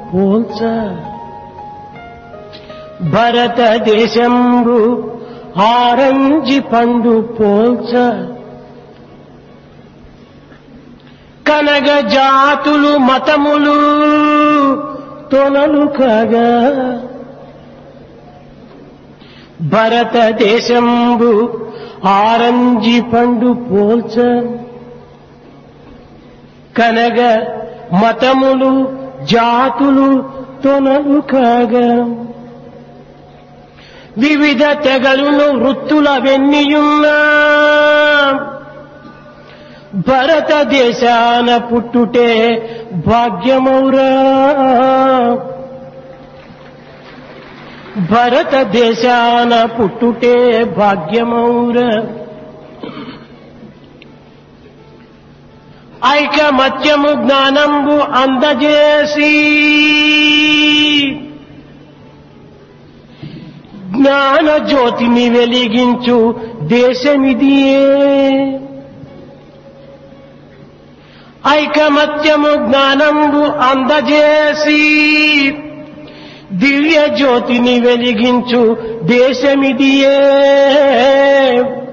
పోల్చ భారతదేశంబు ఆరంజి పండు పోల్చ కనగ జాతులు మతములు తొనలు కాగా భారతదేశంబు ఆరంజి పండు పోల్చ కనగ మతములు జాతులు తొనలు కాగా వివిధ తెగలును వృత్తుల వెన్నియున్నా భారతదేశాన పుట్టుటే భాగ్యమౌరా భారతదేశాన పుట్టుటే భాగ్యమౌరా ఐకమత్యము జ్ఞానంబు అందజేసి జ్ఞాన జ్యోతిని వెలిగించు దేశమిదియే ఐకమత్యము జ్ఞానంబు అందజేసి దివ్య జ్యోతిని వెలిగించు దేశమిదియే